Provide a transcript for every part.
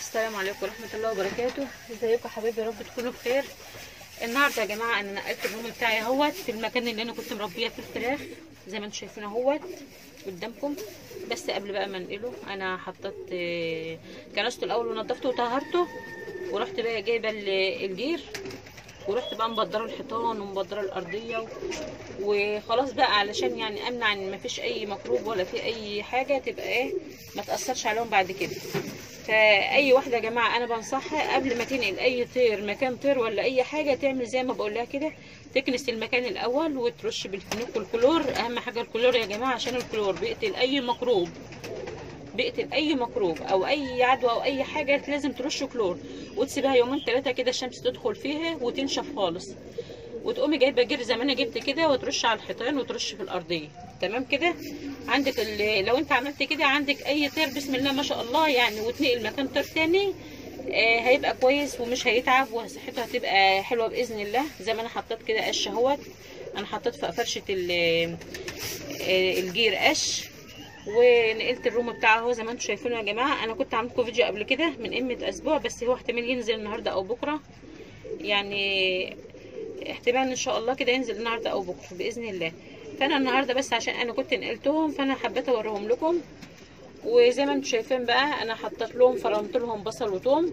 السلام عليكم ورحمة الله وبركاته ازيكم حبايبي يا رب تكونوا بخير النهارده يا جماعة انا نقلت الروم بتاعي اهوت في المكان اللي انا كنت مربية فيه الفراخ زي ما انتم شايفين اهوت قدامكم بس قبل بقى ما انقله انا حطيت آه، كنسته الاول ونضفته وطهرته ورحت بقى جايبه ال- الجير ورحت بقى مبدره الحيطان ومبدره الارضيه و- وخلاص بقى علشان يعني امنع ان مفيش اي ميكروب ولا في اي حاجه تبقى ايه ما تاثرش عليهم بعد كده فاي واحده يا جماعه انا بنصحها قبل ما تنقل اي طير مكان طير ولا اي حاجه تعمل زي ما بقول لها كده تكنس المكان الاول وترش بالفينيك والكلور اهم حاجه الكلور يا جماعه عشان الكلور بيقتل اي ميكروب بيقتل اي ميكروب او اي عدوى او اي حاجه لازم ترش كلور وتسيبها يومين ثلاثه كده الشمس تدخل فيها وتنشف خالص وتقومي جايبه جير زي ما انا جبت كده وترش على الحيطان وترش في الارضيه تمام كده عندك ال- لو انت عملت كده عندك اي طير بسم الله ما شاء الله يعني وتنقل مكان طير تاني آه هيبقى كويس ومش هيتعب وصحته هتبقى حلوه باذن الله زي ما انا حطيت كده قش اهوت انا حطيت في فرشه ال- آه، الجير قش ونقلت الروم بتاعه اهو زي ما انتم شايفينه يا جماعه انا كنت عامل لكم فيديو قبل كده من قيمه اسبوع بس هو احتمال ينزل النهارده او بكره يعني احتمال ان شاء الله كده ينزل النهارده او بكره باذن الله فانا النهارده بس عشان انا كنت نقلتهم فانا حبيت اوريهم لكم وزي ما انتم شايفين بقى انا حطيت لهم فرمت لهم بصل وثوم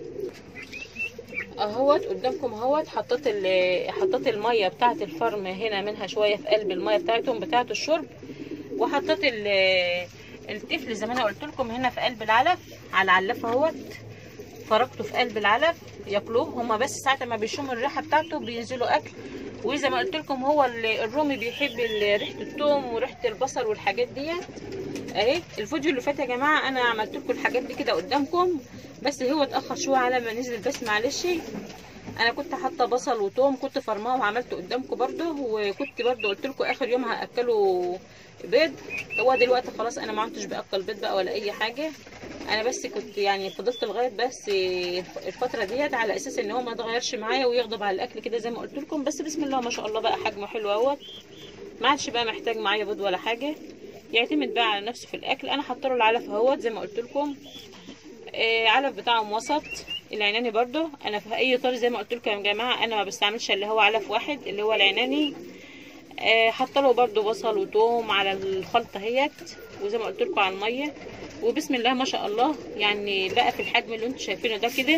اهوت قدامكم اهوت حطيت ال- حطيت الميه بتاعه الفرم هنا منها شويه في قلب الميه بتاعتهم بتاعه الشرب وحطيت ال- التفل زي ما انا قلت لكم هنا في قلب العلف على العلف اهوت فرقته في قلب العلف ياكلوه هما بس ساعه ما بيشموا الريحه بتاعته بينزلوا اكل وزي ما قلت لكم هو ال- الرومي بيحب ال- ريحه الثوم وريحه البصل والحاجات ديت اهي الفيديو اللي فات يا جماعه انا عملت لكم الحاجات دي كده قدامكم بس هو اتاخر شويه على ما نزل بس معلش انا كنت حاطه بصل وتوم كنت فرماه وعملته قدامكم برده وكنت برده قلت لكم اخر يوم هاكله بيض هو دلوقتي خلاص انا ما عدتش باكل بيض بقى ولا اي حاجه انا بس كنت يعني فضلت لغايه بس الفتره ديت على اساس ان هو ما يتغيرش معايا ويغضب على الاكل كده زي ما قلت لكم بس بسم الله ما شاء الله بقى حجمه حلو اهوت ما عادش بقى محتاج معايا بيض ولا حاجه يعتمد بقى على نفسه في الاكل انا حاطه له العلف اهوت زي ما قلت لكم آه علف بتاعهم وسط العناني برضو انا في اي طار زي ما قلت لكم يا جماعه انا ما بستعملش اللي هو علف واحد اللي هو العناني آه حاطه له برضو بصل وثوم على الخلطه اهيت وزي ما قلت لكم على الميه وبسم الله ما شاء الله يعني بقى في الحجم اللي انتم شايفينه ده كده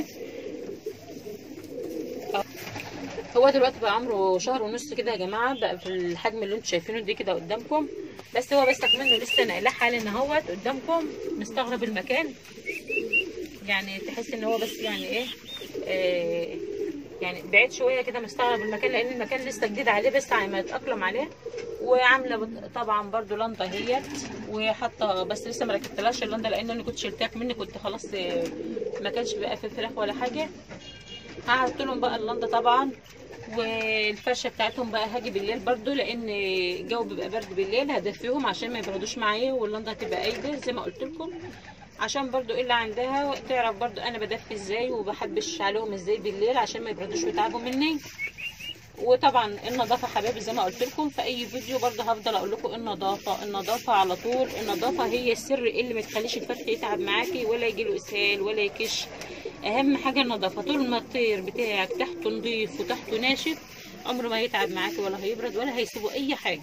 هو دلوقتي بقى عمره شهر ونص كده يا جماعه بقى في الحجم اللي انتم شايفينه دي كده قدامكم بس هو بس منه لسه نقلاه حالا اهوت قدامكم مستغرب المكان يعني تحس ان هو بس يعني ايه آه يعني بعيد شويه كده مستغرب المكان لان المكان لسه جديد عليه بس ما يتاقلم عليه وعامله بط- طبعا برضو لنده اهيت وحاطه بس لسه ما ركبتلهاش اللنده لان انا كنت شلتها مني كنت خلاص آه، ما كانش بقى في فراخ ولا حاجه هحط لهم بقى اللنده طبعا والفرشه بتاعتهم بقى هاجي بالليل برضو لان الجو بيبقى برد بالليل هدفيهم عشان ما يبردوش معايا واللنده هتبقى قايده زي ما قلت لكم عشان برضو اللي عندها تعرف برضو انا بدفي ازاي وبحبش عليهم ازاي بالليل عشان ما يبردوش ويتعبوا مني وطبعا النظافه حبايبي زي ما قلت لكم في اي فيديو برضو هفضل اقول لكم النظافه النظافه على طول النظافه هي السر اللي ما تخليش الفرخ يتعب معاكي ولا يجيله اسهال ولا يكش اهم حاجه النظافه طول ما الطير بتاعك تحته نضيف وتحته ناشف عمره ما هيتعب معاكي ولا هيبرد ولا هيسيبوا اي حاجه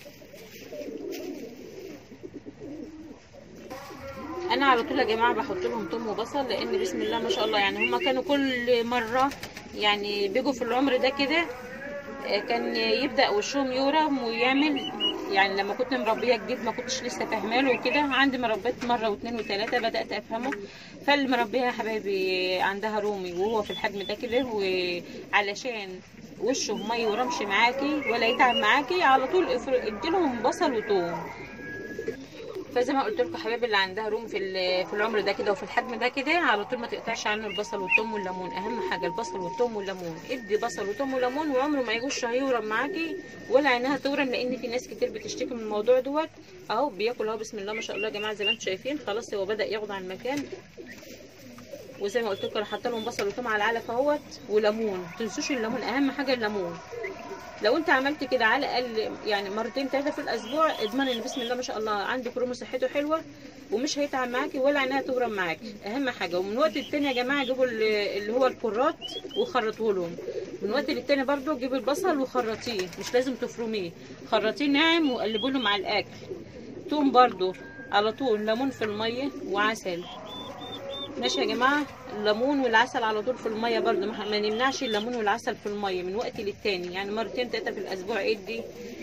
انا على طول يا جماعه بحط لهم توم وبصل لان بسم الله ما شاء الله يعني هما كانوا كل مره يعني بيجوا في العمر ده كده آه، كان يبدا وشهم يورم ويعمل يعني لما كنت مربيه جديد ما كنتش لسه فاهماله وكده عندي مربيت مره واثنين وثلاثه بدات افهمه فاللي مربيه يا حبايبي عندها رومي وهو في الحجم ده كده وعلشان وشه ما يورمش معاكي ولا يتعب معاكي على طول افر- اديلهم بصل وثوم فزي ما قلت لكم حبايبي اللي عندها روم في ال- في العمر ده كده وفي الحجم ده كده على طول ما تقطعش عنه البصل والثوم والليمون اهم حاجه البصل والثوم والليمون ادي بصل وثوم وليمون وعمره ما يجوش هيورم معاكي ولا عينها تورم لان في ناس كتير بتشتكي من الموضوع دوت اهو بياكل اهو بسم الله ما شاء الله يا جماعه زي ما انتم شايفين خلاص هو بدا ياخد على المكان وزي ما قلت لكم انا حاطه لهم بصل وثوم على العلف اهوت وليمون ما تنسوش الليمون اهم حاجه الليمون لو انت عملت كده على الاقل يعني مرتين ثلاثه في الاسبوع اضمن ان بسم الله ما شاء الله عندك روم صحته حلوه ومش هيتعب معاكي ولا عينها تورم معاكي اهم حاجه ومن وقت للتاني يا جماعه جيبوا ال- اللي هو الكرات وخرطوه لهم من وقت للتاني برضو جيبوا البصل وخرطيه مش لازم تفرميه خرطيه ناعم وقلبوا له مع الاكل توم برضو على طول ليمون في الميه وعسل ماشي يا جماعه الليمون والعسل على طول في الميه برضو ما ما نمنعش الليمون والعسل في الميه من وقت للتاني يعني مرتين تلاته في الاسبوع ادي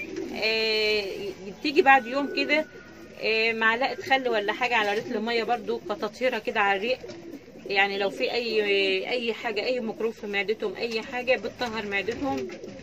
آه تيجي بعد يوم كده آه معلقه خل ولا حاجه على رتل ميه برضو كتطهيره كده على الريق يعني لو في اي اي حاجه اي ميكروب في معدتهم اي حاجه بتطهر معدتهم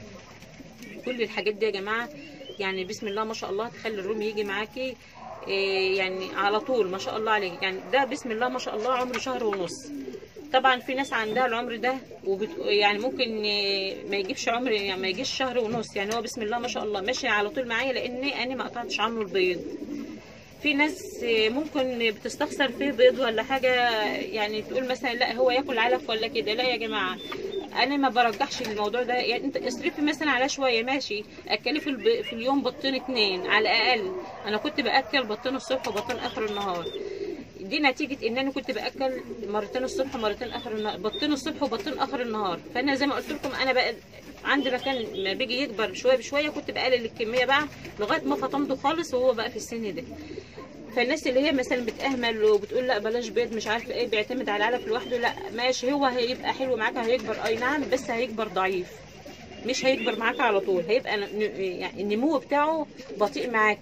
كل الحاجات دي يا جماعه يعني بسم الله ما شاء الله تخلي الروم يجي معاكي إيه يعني على طول ما شاء الله عليك يعني ده بسم الله ما شاء الله عمره شهر ونص طبعا في ناس عندها العمر ده وبت... يعني ممكن إيه، ما يجيبش عمر يعني ما يجيش شهر ونص يعني هو بسم الله ما شاء الله ماشي على طول معايا لان انا ما قطعتش عنه البيض في ناس ممكن بتستخسر فيه بيض ولا حاجه يعني تقول مثلا لا هو ياكل علف ولا كده لا يا جماعه انا ما برجحش الموضوع ده يعني انت اصرفي مثلا على شويه ماشي اكلي في, الب... في اليوم بطين اتنين على الاقل انا كنت باكل بطين الصبح وبطين اخر النهار دي نتيجة ان انا كنت باكل مرتين الصبح ومرتين اخر النهار بطين الصبح وبطين اخر النهار فانا زي ما قلت لكم انا بقى عندي مكان ما بيجي يكبر شويه بشويه كنت بقلل الكميه بقى لغايه ما فطمته خالص وهو بقى في السن ده فالناس اللي هي مثلا بتأهمل وبتقول لا بلاش بيض مش عارفه ايه بيعتمد على العلف لوحده لا ماشي هو هيبقى حلو معاك هيكبر اي نعم بس هيكبر ضعيف مش هيكبر معاك على طول هيبقى ن- يعني النمو بتاعه بطيء معاك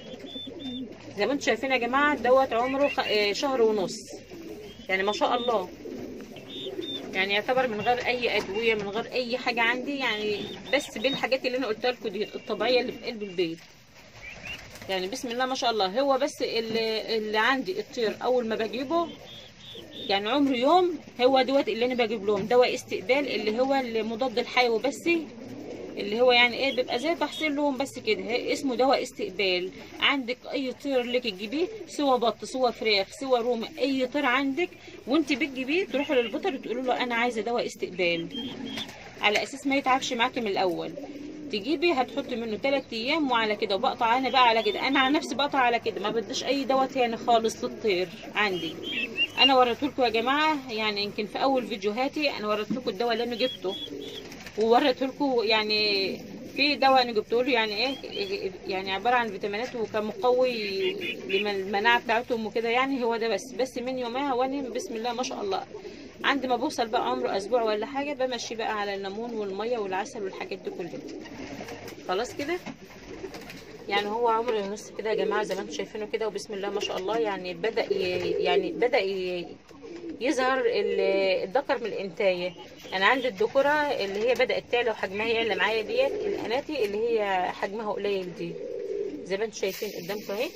زي ما انتم شايفين يا جماعه دوت عمره خ- آه، شهر ونص يعني ما شاء الله يعني يعتبر من غير اي ادويه من غير اي حاجه عندي يعني بس بالحاجات اللي انا قلتها لكم دي الطبيعيه اللي في قلب البيت يعني بسم الله ما شاء الله هو بس اللي, اللي عندي الطير اول ما بجيبه يعني عمره يوم هو دوت اللي انا بجيب لهم دواء استقبال اللي هو المضاد الحيوي بس اللي هو يعني ايه بيبقى زي تحصيل لهم بس كده هي- اسمه دواء استقبال عندك اي طير لك تجيبيه سوى بط سوى فراخ سوى رومي اي طير عندك وانت بتجيبيه تروحي للبطل تقولوا له انا عايزه دواء استقبال على اساس ما يتعبش معاكي من الاول تجيبي هتحطي منه 3 ايام وعلى كده وبقطع انا بقى على كده انا عن نفسي بقطع على كده ما بديش اي دواء تاني خالص للطير عندي انا وريت لكم يا جماعه يعني يمكن في اول فيديوهاتي انا وريت لكم الدواء اللي انا جبته ووريت لكم يعني في دواء انا جبته له يعني ايه يعني عباره عن فيتامينات وكان مقوي للمناعه بتاعتهم وكده يعني هو ده بس بس من يومها وانا بسم الله ما شاء الله عند ما بوصل بقى عمره اسبوع ولا حاجه بمشي بقى على الليمون والميه والعسل والحاجات دي كلها خلاص كده يعني هو عمر ونص كده يا جماعه زي ما انتم شايفينه كده وبسم الله ما شاء الله يعني بدا ي... يعني بدا ي... يظهر ال- الذكر من الانتايه انا عندي الذكوره اللي هي بدات تعلى وحجمها يعلى معايا ديت الاناتي اللي هي حجمها قليل دي زي ما انتم شايفين قدامكم اهي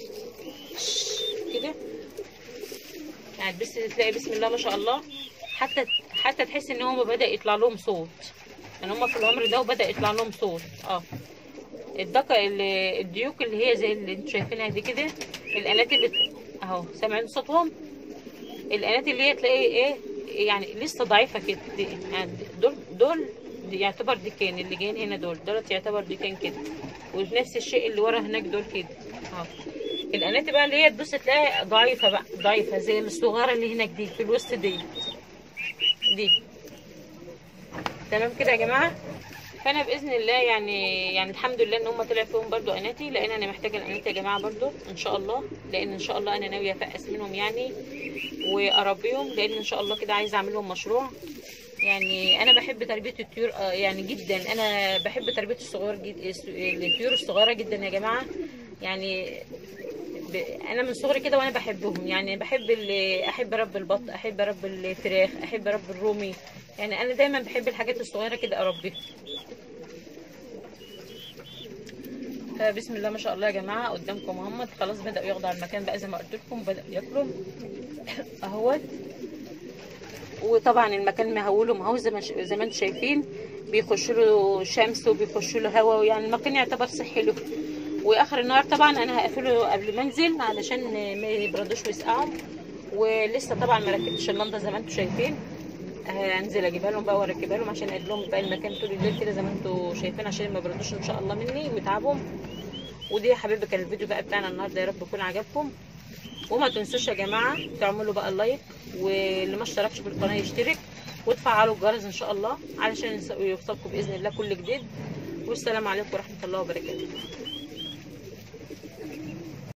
كده يعني بس تلاقي بسم الله ما شاء الله حتى حتى تحس ان هم بدا يطلع لهم صوت يعني هم في العمر ده وبدا يطلع لهم صوت اه الدكا اللي الديوك اللي هي زي اللي انتوا شايفينها دي كده الالات اللي اهو سامعين صوتهم الالات اللي هي تلاقي ايه يعني لسه ضعيفه كده دي- يعني دول دول دي يعتبر ديكان اللي جايين هنا دول دولت يعتبر ديكان كده ونفس الشيء اللي ورا هناك دول كده اهو الانات بقى اللي هي تبص تلاقي ضعيفه بقى ضعيفه زي الصغيره اللي هناك دي في الوسط دي دي تمام كده يا جماعه فانا باذن الله يعني يعني الحمد لله ان هم طلع فيهم برضو اناتي لان انا محتاجه الاناتي يا جماعه برضو ان شاء الله لان ان شاء الله انا ناويه افقس منهم يعني واربيهم لان ان شاء الله كده عايزه اعمل لهم مشروع يعني انا بحب تربيه الطيور آه، يعني جدا انا بحب تربيه الصغير جد الطيور الصغيره جدا يا جماعه يعني ب... انا من صغري كده وانا بحبهم يعني بحب اللي احب اربي البط احب اربي الفراخ احب اربي الرومي يعني انا دايما بحب الحاجات الصغيره كده اربيها فبسم الله ما شاء الله يا جماعه قدامكم محمد خلاص بداوا ياخدوا على المكان بقى زي ما قلت لكم بداوا ياكلوا اهوت وطبعا المكان مهول ومهوي زي ما ش- زي ما انتم شايفين بيخش له شمس وبيخش له هواء يعني المكان يعتبر صحي له واخر النهار طبعا انا هقفله قبل ما انزل علشان ما يبردوش ويسقعوا ولسه طبعا ما ركبتش اللمبه زي ما انتم شايفين هنزل اجيبها لهم بقى واركبها لهم عشان اقعد لهم بقى المكان طول الليل كده زي ما انتم شايفين عشان ما يبردوش ان شاء الله مني ويتعبوا ودي يا حبايبي كان الفيديو بقى بتاعنا النهارده يا رب يكون عجبكم وما تنسوش يا جماعه تعملوا بقى اللايك واللي ما اشتركش في القناه يشترك وتفعلوا الجرس ان شاء الله علشان يوصلكم باذن الله كل جديد والسلام عليكم ورحمه الله وبركاته